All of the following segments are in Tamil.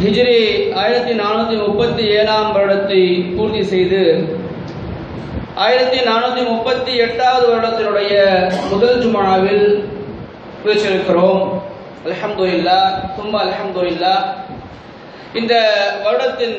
ஹிஜ்ரி ஆயிரத்தி நானூற்றி முப்பத்தி ஏழாம் வருடத்தை பூர்த்தி செய்து ஆயிரத்தி நானூற்றி முப்பத்தி எட்டாவது வருடத்தினுடைய முதல் ஜுமாவில் வீச்சிருக்கிறோம் அல்ஹம்துலில்லா தும்ப அல்ஹம்துலில்லா இந்த வருடத்தின்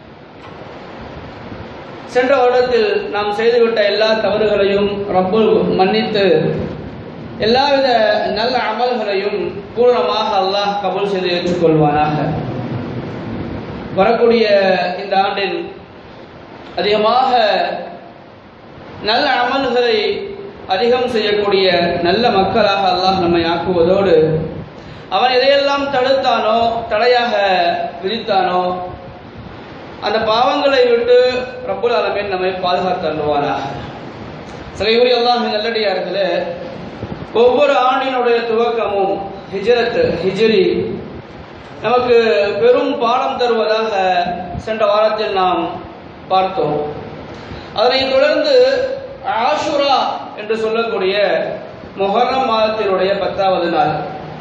சென்ற வருடத்தில் நாம் செய்துவிட்ட எல்லா தவறுகளையும் ரப்புல் மன்னித்து எல்லாவித நல்ல அமல்களையும் பூர்ணமாக அல்லாஹ் கபூல் செய்து ஏற்றுக்கொள்வானாக வரக்கூடிய இந்த ஆண்டில் அதிகமாக நல்ல அமல்களை அதிகம் செய்யக்கூடிய நல்ல மக்களாக அல்லாஹ் நம்மை ஆக்குவதோடு அவன் எதையெல்லாம் தடுத்தானோ தடையாக விதித்தானோ அந்த பாவங்களை விட்டு ரப்புல் ஆலமீன் நம்மை பாதுகாத்தருவாராக சிலையூரி அல்லாஹ் நல்லடியார்களே ஒவ்வொரு ஆண்டினுடைய துவக்கமும் ஹிஜரத் ஹிஜ்ரி நமக்கு பெரும் பாடம் தருவதாக சென்ற வாரத்தில் நாம் பார்த்தோம் அதனைத் தொடர்ந்து ஆஷுரா என்று சொல்லக்கூடிய மொஹர்ரம் மாதத்தினுடைய பத்தாவது நாள்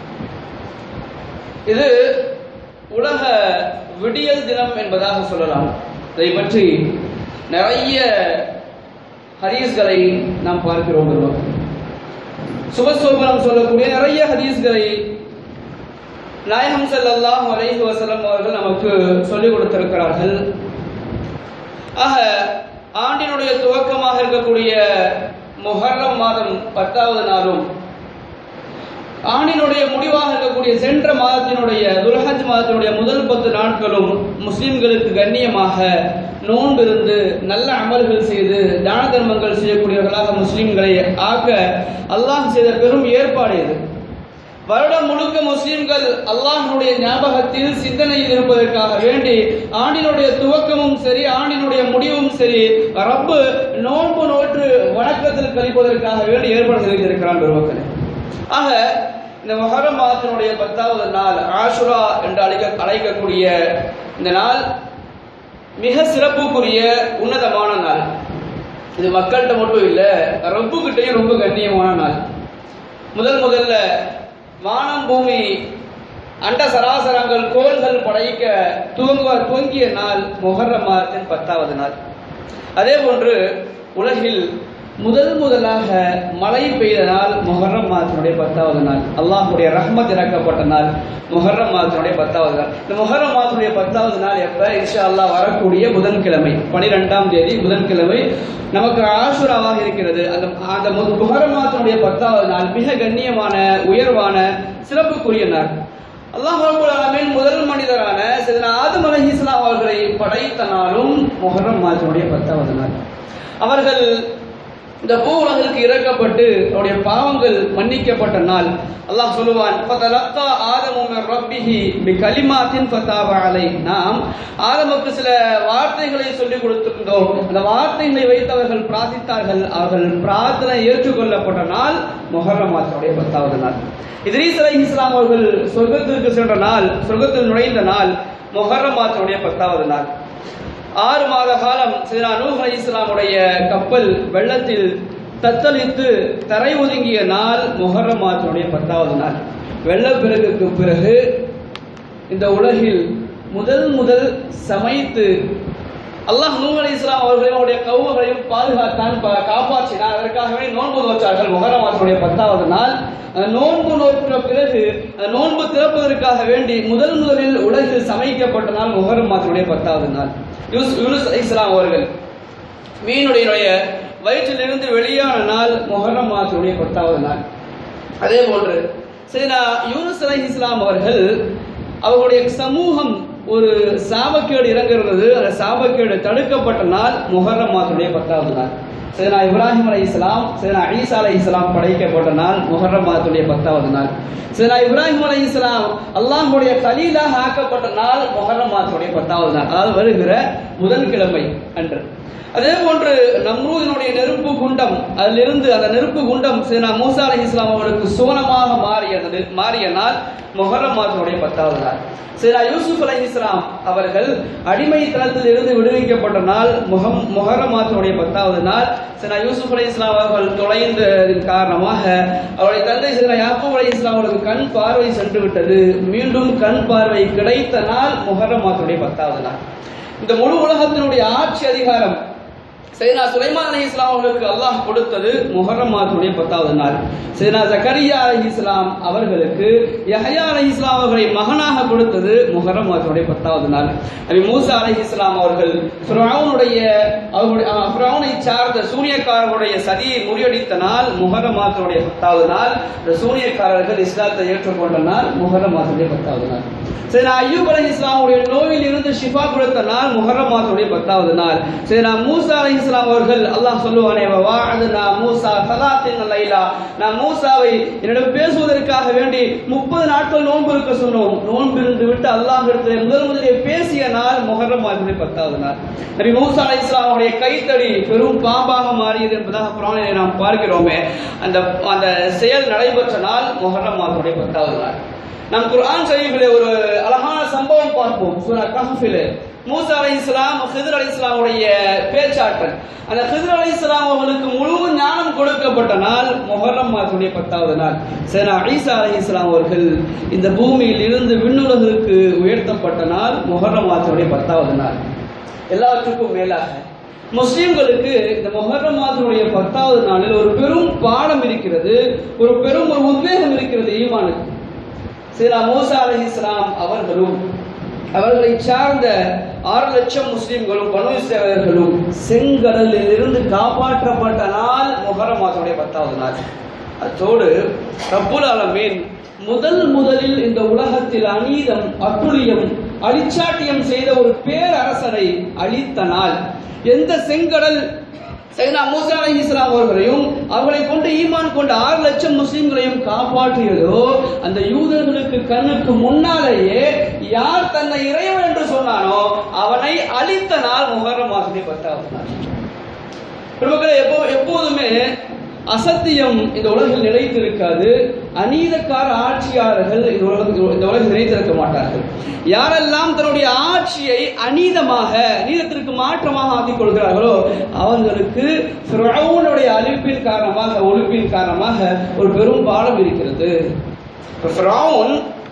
இது உலக விடியல் தினம் என்பதாக சொல்லலாம் இதை பற்றி நிறைய ஹதீஸ்களை நாம் பார்க்கிறோம் ஒருவர் சுபசோபனம் சொல்லக்கூடிய நிறைய ஹதீஸ்களை நாயகம் ஸல்லல்லாஹு அலைஹி வஸல்லம் அவர்கள் நமக்கு சொல்லிக் கொடுத்திருக்கிறார்கள் ஆக ஆண்டினுடைய துவக்கமாக இருக்கக்கூடிய முஹர்ரம் மாதம் பத்தாவது நாளும் ஆண்டினுடைய முடிவாக இருக்கக்கூடிய சென்ற மாதத்தினுடைய துல்ஹஜ் மாதத்தினுடைய முதல் பத்து நாட்களும் முஸ்லிம்களுக்கு கண்ணியமாக நோன்பிருந்து நல்ல அமல்கள் செய்து தான தர்மங்கள் செய்யக்கூடியவர்களாக முஸ்லிம்களை ஆக்க அல்லாஹ் செய்த பெரும் ஏற்பாடு இது வருடம் முழுக்க முஸ்லிம்கள் அல்லாஹ்வுடைய ஞாபகத்தில் சிந்தனையில் இருப்பதற்காக வேண்டி ஆண்டினுடைய துவக்கமும் சரி ஆண்டினுடைய முடிவும் சரி ரப்பு நோன்பு நோற்று வணக்கத்தில் கழிப்பதற்காக வேண்டி ஏற்பாடு செய்திருக்கிறான் பெருமக்களே ஆக இந்த மொஹரம் மாதத்தினுடைய பத்தாவது நாள் ஆஷுரா என்று அழைக்க அழைக்கக்கூடிய இந்த நாள் மிக சிறப்புக்குரிய உன்னதமான நாள் இது மக்கள்கிட்ட மட்டும் இல்லை ரப்புக்கிட்டையும் ரொம்ப கண்ணியமான நாள் முதல் முதல்ல வானம் பூமி அண்ட சராசரங்கள் கோள்கள் படைக்க துவங்க துவங்கிய நாள் முஹர்ரம் மாதத்தின் பத்தாவது நாள் அதே போன்று உலகில் முதல் முதலாக மழை பெய்த நாள் முஹர்ரம் மாதத்தினுடைய பத்தாவது நாள் அல்லாஹ்வுடைய ரஹ்மத் இறக்கப்பட்ட நாள் முஹர்ரம் மாதத்தினுடைய பத்தாவது நாள் இந்த முஹர்ரம் மாதத்தினுடைய பத்தாவது நாள் எப்ப இன்ஷா அல்லாஹ் வரக்கூடிய புதன்கிழமை பனிரெண்டாம் தேதி புதன்கிழமை நமக்கு ஆசுராவாக இருக்கிறது அந்த அந்த மு- முஹர்ரம் மாதத்தினுடைய பத்தாவது நாள் மிக கண்ணியமான உயர்வான சிறப்புக்குரிய நாள் அல்லாஹ் ரப்பல் ஆலமீன் முதல் மனிதரான சிதனா ஆதம் அலைஹிஸ்ஸலாம் அவர்களை படைத்த நாளும் முஹர்ரம் மாதத்தினுடைய பத்தாவது நாள் அவர்கள் இந்த பூ உலகிற்கு இறக்கப்பட்டு அவருடைய பாவங்கள் மன்னிக்கப்பட்ட நாள் அல்லாஹ் சொல்லுவான் ஃபதலக்கா ஆதமு மின் ரப்பிஹி பிகலிமாத்தின் ஃபதாப அலை நாம் ஆதமுக்கு சில வார்த்தைகளை சொல்லிக் கொடுத்திருந்தோம் அந்த வார்த்தைகளை வைத்து அவர்கள் பிரார்த்தித்தார்கள் அவர்கள் பிரார்த்தனை ஏற்றுக்கொள்ளப்பட்ட நாள் முஹர்ரம் மாதத்துடைய பத்தாவது நாள் இத்ரீஸ் அலை இஸ்லாம் அவர்கள் சொர்க்கத்திற்கு சென்ற நாள் சொர்க்கத்தில் நுழைந்த நாள் முஹர்ரம் மாதத்துடைய பத்தாவது நாள் ஆறு மாத காலம் சீனா நூஹ் அலை இஸ்லாமுடைய கப்பல் வெள்ளத்தில் தத்தளித்து தரை ஒதுங்கிய நாள் முஹர்ரம் மாதத்தினுடைய பத்தாவது நாள் வெள்ளப்பெருக்குக்கு பிறகு இந்த உலகில் முதல் முதல் சமைத்து அல்லாஹ் நூஹ் அலை இஸ்லாம் அவர்களையும் அவருடைய கவுகளையும் பாதுகாத்தான் பா- காப்பாற்றினார் அதற்காகவே நோன்பு நோற்றார்கள் முஹர்ரம் மாதத்தினுடைய பத்தாவது நாள் அந்த நோன்பு நோற்ற பிறகு அந்த நோன்பு திறப்பதற்காக வேண்டி முதல் முதலில் உலகில் சமைக்கப்பட்ட நாள் முஹர்ரம் மாதத்தினுடைய பத்தாவது நாள் யூஸ் யூனுஸ் அலை இஸ்லாம் அவர்கள் மீனுடைய வயிற்றிலிருந்து வெளியான நாள் முஹர்ரம் மாதத்தினுடைய பத்தாவது நாள் அதே போன்று சரினா யூனுஸ் அலை இஸ்லாம் அவர்கள் அவர்களுடைய சமூகம் ஒரு சாபக்கேடு இறங்குறது அந்த சாபக்கேடு தடுக்கப்பட்ட நாள் முஹர்ரம் மாதத்துடைய பத்தாவது நாள் சரினா இப்ராஹிம் அலை இஸ்லாம் சரினா ஈசா அலை இஸ்லாம் படைக்கப்பட்ட நாள் முஹர்ரம் மாதத்துடைய பத்தாவது நாள் சரினா இப்ராஹிம் அலை இஸ்லாம் அல்லாஹ்வுடைய கலீலாக ஆக்கப்பட்ட நாள் முஹர்ரம் மாதத்துடைய பத்தாவது நாள் அதாவது வருகிற புதன்கிழமை அன்று அதே போன்று நம்ரூதினுடைய நெருப்பு குண்டம் அதிலிருந்து அந்த நெருப்பு குண்டம் சீனா மூசா அலி இஸ்லாம் அவர்களுக்கு சோனமாக மாறியது மாறிய நாள் மொஹரம் மாதத்தினுடைய பத்தாவது நாள் சீனா யூசுப் அலி இஸ்லாம் அவர்கள் அடிமைத்தனத்தில் இருந்து விடுவிக்கப்பட்ட நாள் முகம் மொஹரம் மாதத்தினுடைய பத்தாவது நாள் சீனா யூசுப் அலி இஸ்லாம் அவர்கள் தொலைந்ததன் காரணமாக அவருடைய தந்தை சீனா யாக்கூப் அலி இஸ்லாம் அவர்களுக்கு கண் பார்வை சென்று விட்டது மீண்டும் கண் பார்வை கிடைத்த நாள் மொஹரம் மாதத்தினுடைய பத்தாவது நாள் இந்த முழு உலகத்தினுடைய ஆட்சி அதிகாரம் சைனா சுலைமான் அலி இஸ்லாம் அவர்களுக்கு அல்லாஹ் கொடுத்தது முஹர்ரம் மாதத்துடைய பத்தாவது நாள் சைனா ஜக்கரியா அலி இஸ்லாம் அவர்களுக்கு யஹயா அலி இஸ்லாம் அவர்களை மகனாக கொடுத்தது முஹர்ரம் மாதத்துடைய பத்தாவது நாள் நபி மூசா அலி இஸ்லாம் அவர்கள் ஃபிரௌனுடைய அவருடைய அஹ், ஃபிரௌனை சார்ந்த சூனியக்காரர்களுடைய சதியை முறியடித்த நாள் முஹர்ரம் மாதத்துடைய பத்தாவது நாள் இந்த சூனியக்காரர்கள் இஸ்லாத்தை ஏற்றுக்கொண்ட நாள் முஹர்ரம் மாதத்துடைய பத்தாவது நாள் சரி ஐயூப் அலி இஸ்லாமுடைய நோயில் இருந்து ஷிஃபா கொடுத்த நாள் முஹர்ரம் மாதத்துடைய பத்தாவது நாள் சரி நான் மூசா அலி இஸ்லாம் அவர்கள் அல்லாஹ் சொல்லுவானே வாழது நான் மூசா சலாத்தின் லைலா நான் மூசாவை என்னிடம் பேசுவதற்காக வேண்டி முப்பது நாட்கள் நோன்பு இருக்க சொன்னோம் நோன்பு இருந்து விட்டு அல்லாஹ் இடத்துல முதல் முதலே பேசிய நாள் முஹர்ரம் மாதத்துடைய பத்தாவது நாள் நபி மூசா அலி இஸ்லாமுடைய கைத்தடி பெரும் பாம்பாக மாறியது என்பதாக புராணிலே நாம் பார்க்கிறோமே அந்த அந்த செயல் நடைபெற்ற நாள் முஹர்ரம் மாதத்துடைய பத்தாவது நாள் நம் குர்ஆன் ஷரீஃபிலே ஒரு அழகான சம்பவம் பார்ப்போம் சூரா கஹ்ஃபிலே மூசா அலை இஸ்லாம் ஹிதர் அலை இஸ்லாமுடைய பேச்சாற்றல் அந்த ஹிதர் அலை இஸ்லாம் அவர்களுக்கு முழு ஞானம் கொடுக்கப்பட்ட நாள் முஹர்ரம் மாதத்துடைய பத்தாவது நாள் சேனா ஈசா அலை இஸ்லாம் அவர்கள் இந்த பூமியில் இருந்து விண்ணுலகிற்கு உயர்த்தப்பட்ட நாள் முஹர்ரம் மாதத்துடைய பத்தாவது நாள் எல்லாவற்றுக்கும் மேலாக முஸ்லிம்களுக்கு இந்த முஹர்ரம் மாதத்துடைய பத்தாவது நாளில் ஒரு பெரும் பாடம் இருக்கிறது ஒரு பெரும் ஒரு உத்வேகம் இருக்கிறது ஈமானுக்கு சீரா மூசா அலி இஸ்லாம் அவர்களும் அவர்களை சார்ந்த ஆறு லட்சம் முஸ்லிம்களும் பனு சேவர்களும் செங்கடலில் இருந்து காப்பாற்றப்பட்ட நாள் முகரம் மாதத்துடைய பத்தாவது நாள் அத்தோடு ரப்புல் ஆலமீன் முதல் முதலில் இந்த உலகத்தில் அநீதம் அட்டுழியம் அழிச்சாட்டியம் செய்த ஒரு பேரரசரை அழித்த நாள் எந்த செங்கடல் சைனா மூசா அலை இஸ்லாம் அவர்களையும் அவர்களை கொண்டு ஈமான் கொண்ட ஆறு லட்சம் முஸ்லிம்களையும் காப்பாற்றியதோ அந்த யூதர்களுக்கு கண்ணுக்கு முன்னாலேயே யார் தன்னை இறைவன் என்று சொன்னானோ அவனை அழித்த நாள் முகரம் மாசத்தை பத்தாவது நாள் பெருமக்களே எப்போ எப்போதுமே அசத்தியம் இந்த உலகில் நிலைத்திருக்காது அநீதக்கார ஆட்சியாளர்கள் இந்த உலகத்தில் இந்த உலகில் நிலைத்திருக்க மாட்டார்கள் யாரெல்லாம் தன்னுடைய ஆட்சியை அநீதமாக நீதத்திற்கு மாற்றமாக ஆக்கிக் கொள்கிறார்களோ அவர்களுக்கு ஃபிரௌனுடைய அழிப்பின் காரணமாக ஒழிப்பின் காரணமாக ஒரு பெரும் பாடம் இருக்கிறது இப்ப ஃபிரௌன்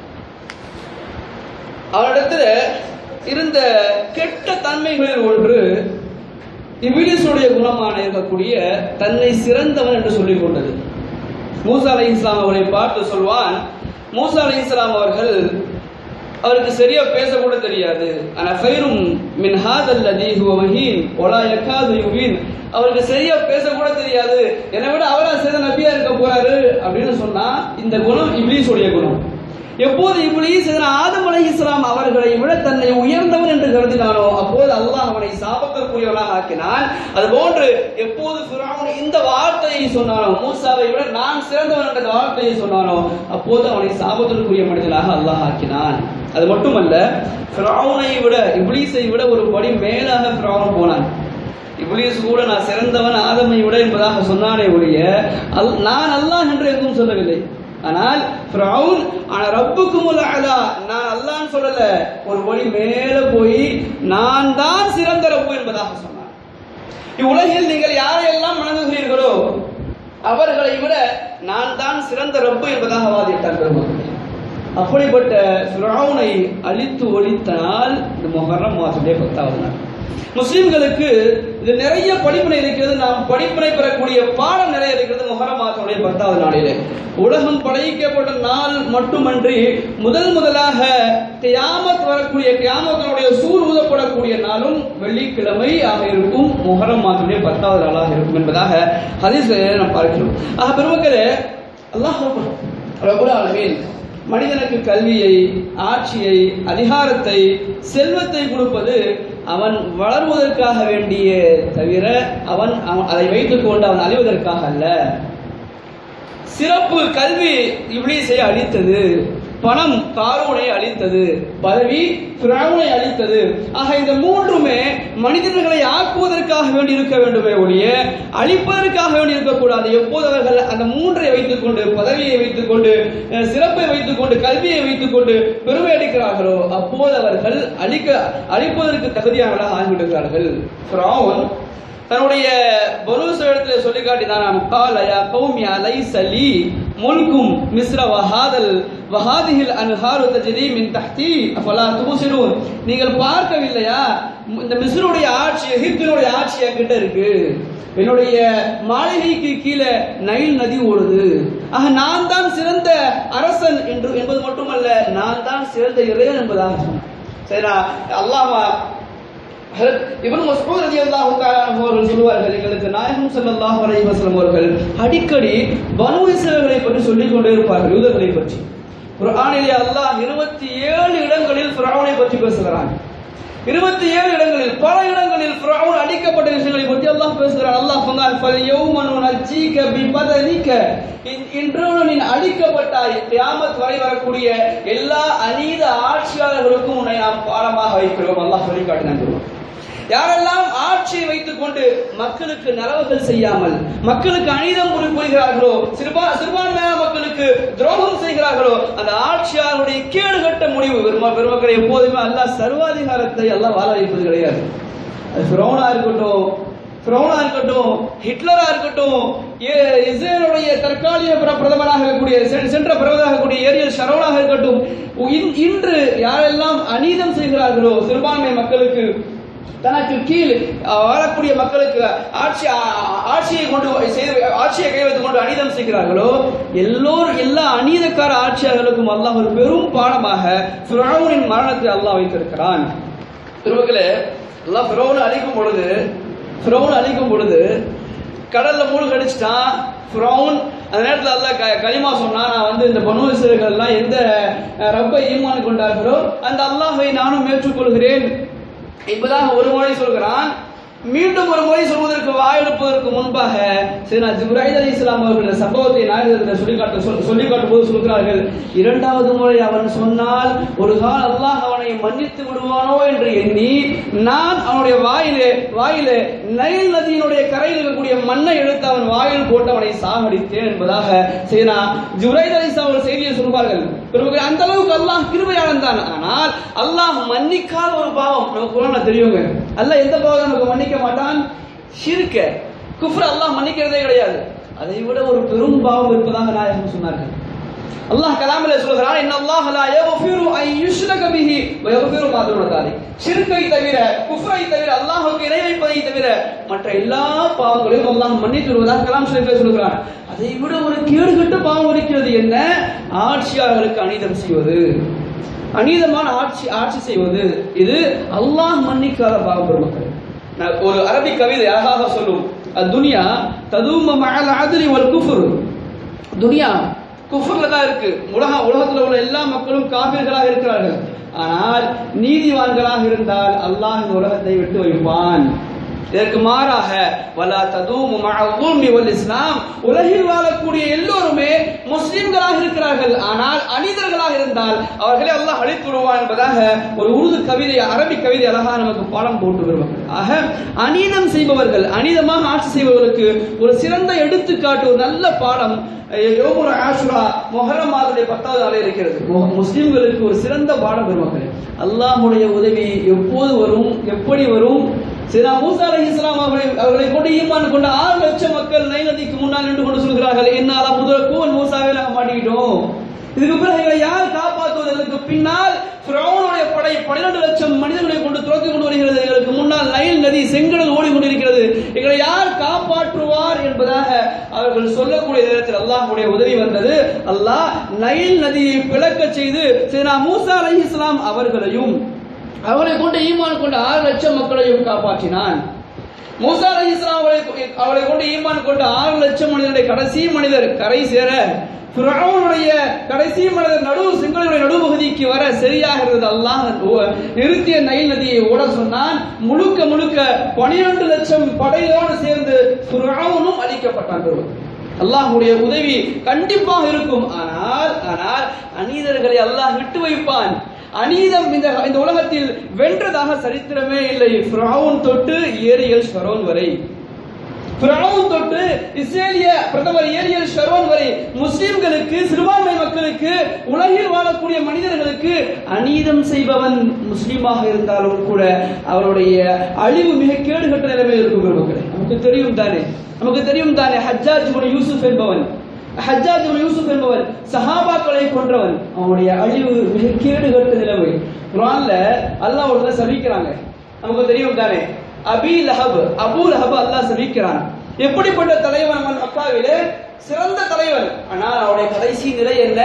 அவனிடத்தில் இருந்த கெட்ட தன்மைகளில் ஒன்று இபிலிசுடைய குணமான இருக்கக்கூடிய தன்னை சிறந்தவன் என்று சொல்லிக் கொண்டது மூசா அலை இஸ்லாம் அவரை பார்த்து சொல்வான் மூசா அலை இஸ்லாம் அவர்கள் அவருக்கு சரியா பேச கூட தெரியாது ஆனா ஃபைரும் மின் ஹாதல் லதி ஹுவ மஹீன் ஒலா யகாது யுபீன் அவருக்கு சரியா பேச கூட தெரியாது என்னை விட அவரா சிறந்த நபியா இருக்க போறாரு அப்படின்னு சொன்னா இந்த குணம் இப்லீஸுடைய குணம் எப்போது இப்லீஸ் இதனை ஆதம் அலை இஸ்லாம் அவர்களை விட தன்னை உயர்ந்தவன் என்று கருதினானோ அப்போது அல்லாஹ் அவனை சாபத்திற்குரியவனாக ஆக்கினான் அதுபோன்று எப்போது ஃபிரௌன் இந்த வார்த்தையை சொன்னானோ மூசாவை விட நான் சிறந்தவன் என்ற வார்த்தையை சொன்னானோ அப்போது அவனை சாபத்திற்குரிய மனிதனாக அல்லாஹ் ஆக்கினான் அது மட்டுமல்ல ஃபிரௌனை விட இப்லீஸை விட ஒரு படி மேலாக ஃபிரௌன் போனான் இப்லீஸ் கூட நான் சிறந்தவன் ஆதமை விட என்பதாக சொன்னானே ஒழிய அல் நான் அல்லாஹ் என்று எதுவும் சொல்லவில்லை ஆனால் ஃபிரௌன் ஆனா ரப்புக்கும் அலா நான் அல்லாஹ்னு சொல்லல ஒரு வழி மேல போய் நான் தான் சிறந்த ரப்பு என்பதாக சொன்னான் இவ்வுலகில் நீங்கள் யாரையெல்லாம் வணங்குகிறீர்களோ அவர்களை விட நான் தான் சிறந்த ரப்பு என்பதாக வாதிட்டார் பெருமக்களே அப்படிப்பட்ட ஃபிரௌனை அழித்து ஒழித்தனால் இந்த முஹர்ரம் மாதத்துடைய பத்தாவது நாள் முஸ்லிம்களுக்கு இது நிறைய படிப்பினை இருக்கிறது நாம் படிப்பினை பெறக்கூடிய பாடம் நிறைய இருக்கிறது முஹர்ரம் மாதத்துடைய பத்தாவது நாளிலே உலகம் படைக்கப்பட்ட நாள் மட்டுமன்றி முதல் முதலாக கியாமத் வரக்கூடிய கியாமத்தினுடைய சூர் ஊதப்படக்கூடிய நாளும் வெள்ளிக்கிழமை ஆக இருக்கும் முஹர்ரம் மாதத்துடைய பத்தாவது நாளாக இருக்கும் என்பதாக ஹதீஸ் நாம் பார்க்கிறோம் ஆக பெருமக்களே அல்லாஹ் ரபுல் ஆலமீன் மனிதனுக்கு கல்வியை ஆட்சியை அதிகாரத்தை செல்வத்தை கொடுப்பது அவன் வளர்வதற்காக வேண்டிய தவிர அவன் அவன் அதை வைத்துக் கொண்டு அவன் அழிவதற்காக அல்ல சிறப்பு கல்வி இப்ளீஸை அழித்தது பணம் காரூனை அழித்தது பதவி பிராவுனை அழித்தது ஆக இந்த மூன்றுமே மனிதர்களை ஆக்குவதற்காக வேண்டி இருக்க வேண்டுமே ஒழிய அழிப்பதற்காக வேண்டி இருக்கக்கூடாது எப்போது அவர்கள் அந்த மூன்றை வைத்துக்கொண்டு பதவியை வைத்துக்கொண்டு அஹ், சிறப்பை வைத்துக்கொண்டு கல்வியை வைத்துக்கொண்டு பெருமை அடிக்கிறார்களோ அப்போது அவர்கள் அழிக்க அழிப்பதற்கு தகுதியானவர்களாக ஆகிவிடுகிறார்கள் ஃபிரௌன் தன்னுடைய பனூச இடத்துல சொல்லி காட்டினான் கால யா கௌம் யா லைஸ லீ முல்கும் மிஸ்ர வஹாதல் வஹாதிஹில் அன்ஹாரு தஜ்ரி மின் தஹ்தி அஃபலா துபசிரூன் நீங்கள் பார்க்கவில்லையா இந்த மிஸ்ருடைய ஆட்சி எகிப்தினுடைய ஆட்சி என்கிட்ட இருக்கு என்னுடைய மாளிகைக்கு கீழே நைல் நதி ஓடுது ஆக நான் தான் சிறந்த அரசன் என்று என்பது மட்டுமல்ல நான் தான் சிறந்த இறைவன் என்பதாக சொன்னான் சரியா அல்லாஹ் இவன் மஸ்ஊத் ரலியல்லாஹு தஆலா அன்ஹு அவர்கள் சொல்வார்கள் எங்களுக்கு நாயகம் ஸல்லல்லாஹு அலைஹி வஸல்லம் அவர்கள் அடிக்கடி பனு இஸ்ரவேலை பற்றி சொல்லிக் கொண்டே இருப்பார்கள் யூதர்களை பற்றி குர்ஆனிலே அல்லாஹ் 27 இடங்களில் ஃபிரௌனை பற்றி பேசுகிறான் 27 இடங்களில் பல இடங்களில் ஃபிரௌன் அழிக்கப்பட்ட விஷயங்களை பற்றி அல்லாஹ் பேசுகிறான் அல்லாஹ் சொன்னான் ஃபல் யௌம நுனஜ்ஜீக பிபதனிக இன்- இன்று நீ அழிக்கப்பட்டாய் கியாமத் வரை வரக்கூடிய எல்லா அநீத ஆட்சியாளர்களுக்கும் உன்னை நாம் பாடமாக வைக்கிறோம் அல்லாஹ் சொல்லி காட்டினான் யாரெல்லாம் ஆட்சியை வைத்துக் கொண்டு மக்களுக்கு நலவுகள் செய்யாமல் மக்களுக்கு அநீதம் புரி- புரிகிறார்களோ சிறுபா சிறுபான்மையான மக்களுக்கு துரோகம் செய்கிறார்களோ அந்த ஆட்சியாளருடைய கேடுகட்ட முடிவு பெரும பெருமக்களை எப்போதுமே அல்லாஹ் சர்வாதிகாரத்தை அல்லாஹ் வாழ வைப்பது கிடையாது அது ஃபிரௌனா இருக்கட்டும் ஃபிரௌனா இருக்கட்டும் ஹிட்லரா இருக்கட்டும் ஏ- இஸ்ரேலுடைய தற்காலிக பிர- பிரதமராக இருக்கக்கூடிய செ- சென்ற பிரதமராக இருக்கக்கூடிய ஏரியல் ஷரோனாக இருக்கட்டும் இன்- இன்று யாரெல்லாம் அநீதம் செய்கிறார்களோ சிறுபான்மை மக்களுக்கு தனக்கு கீழ் அஹ், வாழக்கூடிய மக்களுக்கு ஆட்சி ஆ- ஆட்சியை கொண்டு செய்து ஆட்சியை கை வைத்துக் கொண்டு அநீதம் செய்கிறார்களோ எல்லோரும் எல்லா அநீதக்கார ஆட்சியாளர்களுக்கும் அல்லாஹ் ஒரு பெரும் பாடமாக ஃபிரௌனின் மரணத்தை அல்லாஹ் வைத்திருக்கிறான் திருமக்களே எல்லாம் ஃபிரௌனை அழிக்கும் பொழுது ஃபிரௌன் அழிக்கும் பொழுது கடல்ல மூழ்கடிச்சிட்டான் ஃபிரௌன் அந்த நேரத்தில் அல்லாஹ் க களிமா சொன்னா நான் வந்து இந்த பனு இஸ்ரேல்கள்லாம் எந்த அஹ், ரப்பை ஈமான் கொண்டார்களோ அந்த அல்லாஹ்வை நானும் ஏற்றுக்கொள்கிறேன் இப்பதான் ஒரு முறை சொல்கிறான் மீண்டும் ஒரு முறை சொல்வதற்கு வாயெடுப்பதற்கு முன்பாக சரி ஜிப்ராஹிம் அலி இஸ்லாம் அவர்கள் இந்த சம்பவத்தை நாயகத்தில் சொல்லி காட்ட சொல்லி காட்டும் போது சொல்கிறார்கள் இரண்டாவது முறை அவன் சொன்னால் ஒரு கால் அல்லாஹ் அவனை மன்னித்து விடுவானோ என்று எண்ணி நான் அவனுடைய வாயிலே வாயிலே நைல் நதியினுடைய கரையில் இருக்கக்கூடிய மண்ணை எடுத்து அவன் வாயில் போட்டு அவனை சாகடித்தேன் என்பதாக செய்தா ஜுரைத் அலி இஸ்லாம் அவர்கள் செய்தியை சொல்வார்கள் பிறகு அந்த அளவுக்கு அல்லாஹ் கிருபையாளன் தான் ஆனால் அல்லாஹ் மன்னிக்காத ஒரு பாவம் நமக்கு குரான்ல தெரியுங்க அல்லாஹ் எந்த பாவம் நமக்கு மன்னிக்க மாட்டான் ஷிர்க குஃப்ர் அல்லாஹ் மன்னிக்கிறதே கிடையாது அதை விட ஒரு பெரும் பாவம் இருப்பதாக நாயகம் சொன்னார்கள் அல்லாஹ் கலாமிலே சொல்கிறான் இன்ன அல்லாஹ் லா யக்ஃபிரு அன் யுஷ்ரக பிஹி வ யக்ஃபிரு மா தூன தாலிக் ஷிர்கை தவிர குஃப்ரை தவிர அல்லாஹ்வுக்கு இணை வைப்பதை தவிர மற்ற எல்லா பாவங்களையும் அல்லாஹ் மன்னித்து விடுவதாக கலாம் ஷரீஃபிலே சொல்கிறான் அதை விட ஒரு கேடுகட்ட பாவம் இருக்கிறது என்ன ஆட்சியாளர்களுக்கு அநீதம் செய்வது அநீதமான ஆட்சி ஆட்சி செய்வது இது அல்லாஹ் மன்னிக்காத பாவம் பெருமக்கள் நான் ஒரு அரபி கவிதை அழகாக சொல்லும் துனியா ததும மஅல் அத்லி வல் குஃப்ர் துனியா குஃப்ர்ல தான் இருக்கு உலக உலகத்துல உள்ள எல்லா மக்களும் காபிர்களாக இருக்கிறார்கள் ஆனால் நீதிவான்களாக இருந்தால் அல்லாஹ் இந்த உலகத்தை விட்டு வைப்பான் இதற்கு மாறாக வலா ததூமு மஅல் வல் இஸ்லாம் உலகில் வாழக்கூடிய எல்லோருமே முஸ்லிம்களாக இருக்கிறார்கள் ஆனால் அனிதர்களாக இருந்தால் அவர்களை அல்லாஹ் அழித்து விடுவான் என்பதாக ஒரு உருது கவிதை அரபி கவிதை அழகாக நமக்கு பாடம் போட்டு வருவார்கள் ஆக அநீதம் செய்பவர்கள் அநீதமாக ஆட்சி செய்பவர்களுக்கு ஒரு சிறந்த எடுத்துக்காட்டு ஒரு நல்ல பாடம் யோமுல் ஆஷுரா மொஹரம் மாதத்துடைய பத்தாவது நாளே இருக்கிறது மு- முஸ்லிம்களுக்கு ஒரு சிறந்த பாடம் பெருமக்கள் அல்லாஹ்வுடைய உதவி எப்போது வரும் எப்படி வரும் சில மூசா அலை இஸ்லாம் அவர்களை அவர்களை கொண்டு ஈமான் கொண்ட ஆறு லட்சம் மக்கள் நை நதிக்கு முன்னால் நின்று கொண்டு சொல்கிறார்கள் என்னால முதல் கூவன் மூசாவே நாங்கள் மாட்டிக்கிட்டோம் இதுக்கு பிறகு எங்களை யார் காப்பாற்றுவது எங்களுக்கு பின்னால் ஃபிரௌனுடைய படை 12 லட்சம் மனிதர்களை கொண்டு துரத்தி கொண்டு வருகிறது எங்களுக்கு முன்னால் நைல் நதி செங்கடல் ஓடிக்கொண்டிருக்கிறது எங்களை யார் காப்பாற்றுவார் என்பதாக அவர்கள் சொல்லக்கூடிய நேரத்தில் அல்லாஹ்வுடைய உதவி வந்தது அல்லாஹ் நைல் நதியை பிளக்க செய்து சீனா மூசா அலை இஸ்லாம் அவர்களையும் அவரை கொண்டு ஈமான் கொண்ட ஆறு லட்சம் மக்களையும் காப்பாற்றினான் மூசா அலை இஸ்லாம் அவரை அவரை கொண்டு ஈமான் கொண்ட ஆறு லட்சம் மனிதனுடைய கடைசி மனிதர் கரை சேர ஃபிரௌனுடைய கடைசி மனிதர் நடு சிங்களுடைய நடுப்பகுதிக்கு வர சரியாக இருந்தது அல்லாஹ் ஓ- நிறுத்திய நைல் நதியை ஓட சொன்னான் முழுக்க முழுக்க பனிரெண்டு லட்சம் படையோடு சேர்ந்து ஃபிரௌனும் அழிக்கப்பட்டான் பெருமக்களே. அல்லாஹ்வுடைய உதவி கண்டிப்பாக இருக்கும் ஆனால் ஆனால் அநீதர்களை அல்லாஹ் விட்டு வைப்பான் அநீதம் இந்த இந்த உலகத்தில் வென்றதாக சரித்திரமே இல்லை ஃபிரௌன் தொட்டு ஏரியல் ஷரோன் வரை ஃபிரௌன் தொட்டு இஸ்ரேலிய பிரதமர் ஏரியல் ஷரோன் வரை முஸ்லிம்களுக்கு சிறுபான்மை மக்களுக்கு உலகில் வாழக்கூடிய மனிதர்களுக்கு அநீதம் செய்பவன் முஸ்லீமாக இருந்தாலும் கூட அவருடைய அழிவு மிக கேடுகட்ட நிலைமையில் இருக்கும் பெருமக்களே நமக்கு தெரியும் தானே நமக்கு தெரியும் தானே ஹஜ்ஜாஜ் இப்னு யூசுப் என்பவன் ஹஜ்ஜாஜ் இப்னு யூசுப் என்பவன் சஹாபாக்களை கொன்றவன் அவனுடைய அழிவு மிக கேடுகட்ட நிலைமை குர்ஆன்ல அல்லாஹ் ஒரு சபிக்கிறாங்க நமக்கு தெரியும் தானே Abi Lahab Abu Lahab Allah சபிக்கிறான் எப்படிப்பட்ட தலைவன் அவன் மக்காவிலே சிறந்த தலைவன் ஆனால் அவருடைய கடைசி நிலை என்ன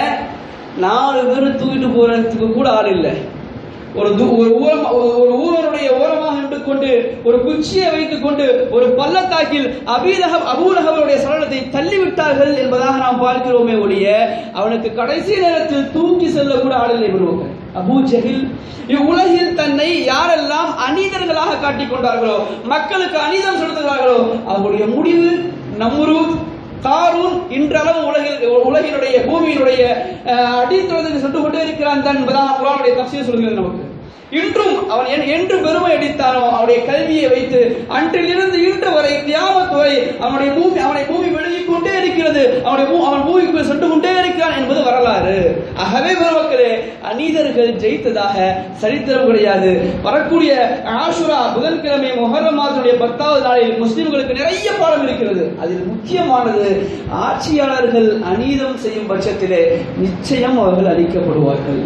நாலு பேர் தூக்கிட்டு போறதுக்கு கூட ஆள் இல்லை ஒரு து- ஒரு ஊரம் ஒரு- ஒரு ஊரனுடைய ஓரமாக நின்று கொண்டு ஒரு குச்சியை வைத்துக் கொண்டு ஒரு பள்ளத்தாக்கில் அபீலகம் அபூலகவருடைய சரணத்தை தள்ளிவிட்டார்கள் என்பதாக நாம் பார்க்கிறோமே ஒழிய அவனுக்கு கடைசி நேரத்தில் தூக்கி செல்ல கூட ஆளில்லை விடுவார்கள் அபூ ஜஹில் இவ்வுலகில் தன்னை யாரெல்லாம் அநீதர்களாக காட்டிக் கொண்டார்களோ மக்களுக்கு அநீதம் செலுத்துகிறார்களோ அவருடைய முடிவு நம்முரு காரூன் இன்றளவு உலகில் உலகினுடைய பூமியினுடைய அஹ், அடித்தளத்துக்கு சென்று கொண்டே இருக்கிறான் தான் என்பதாக குரானுடைய தப்சீர் சொல்கிறது நமக்கு இன்றும் அவன் என்- என்று பெருமை அடித்தானோ அவனுடைய கல்வியை வைத்து அன்றிலிருந்து இன்று வரை தியாமத் வரை அவனுடைய பூமி அவனை பூமி விலகிக் கொண்டே இருக்கிறது அவனுடைய பூ- அவன் பூமிக்குள் சென்று கொண்டே இருக்கிறான் என்பது வரலாறு ஆகவே பெருமக்களே அநீதர்கள் ஜெயித்ததாக சரித்திரம் கிடையாது வரக்கூடிய ஆஷுரா புதன்கிழமை மொஹர்ரம் மாதத்துடைய பத்தாவது நாளில் முஸ்லிம்களுக்கு நிறைய பாடம் இருக்கிறது அதில் முக்கியமானது ஆட்சியாளர்கள் அநீதம் செய்யும் பட்சத்திலே நிச்சயம் அவர்கள் அழிக்கப்படுவார்கள்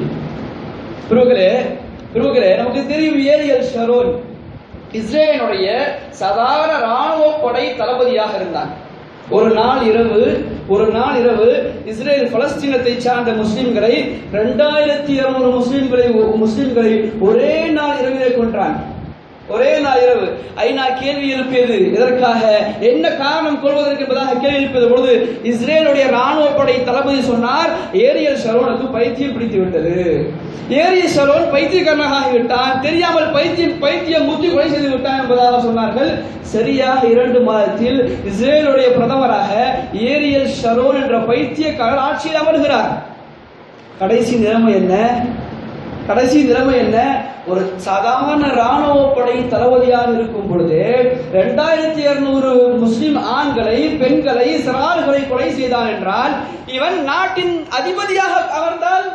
பிறகுகளே பிறகுகளே நமக்கு தெரியும் ஏரியல் ஷரோன் இஸ்ரேலினுடைய சாதாரண ராணுவ படை தளபதியாக இருந்தான் ஒரு நாள் இரவு ஒரு நாள் இரவு இஸ்ரேல் பலஸ்தீனத்தை சார்ந்த முஸ்லிம்களை ரெண்டாயிரத்தி இருநூறு முஸ்லிம்களை முஸ்லிம்களை ஒரே நாள் இரவிலே கொன்றான் ஒரே நாள் இரவு ஐநா கேள்வி எழுப்பியது எதற்காக என்ன காரணம் கொள்வதற்கு என்பதாக கேள்வி எழுப்பியது பொழுது இஸ்ரேலுடைய ராணுவ படை தளபதி சொன்னார் ஏரியல் ஷரோனுக்கு பைத்தியம் பிடித்து விட்டது ஏரியல் ஷரோன் பைத்தியக்காரனாக ஆகிவிட்டான் தெரியாமல் பைத்தியம் பைத்தியம் முத்தி கொலை செய்து விட்டான் என்பதாக சொன்னார்கள் சரியாக இரண்டு மாதத்தில் இஸ்ரேலுடைய பிரதமராக ஏரியல் ஷரோன் என்ற பைத்தியக்காரர் ஆட்சியில் அமர்கிறார் கடைசி நிலைமை என்ன கடைசி நிலைமை என்ன ஒரு சாதாரண ராணுவ படை தளபதியாக இருக்கும் பொழுது ரெண்டாயிரத்தி இருநூறு முஸ்லிம் ஆண்களை பெண்களை சிறார்களை கொலை செய்தான் என்றால் இவன் நாட்டின் அதிபதியாக அமர்ந்தால்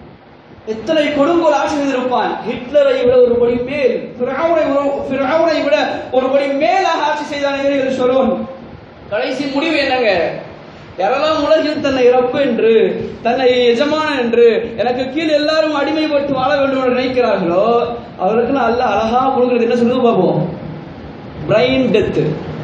எத்தனை கொடுங்கோல் ஆட்சி செய்திருப்பான் ஹிட்லரை விட ஒரு படி மேல் ஃபிரௌனை ஒரு- ஃபிரௌனை விட ஒரு படி மேலாக ஆட்சி செய்தான் என்று சொல்லுவோம் கடைசி முடிவு என்னங்க யாரெல்லாம் உலகில் தன்னை ரப்பு என்று தன்னை எஜமான் என்று எனக்கு கீழ் எல்லாரும் அடிமைப்பட்டு வாழ வேண்டும் என்று நினைக்கிறார்களோ அவர்களுக்கு அல்ல அழகா கொடுக்கிறது என்ன சொல்லுது பார்ப்போம் பிரைன் டெத்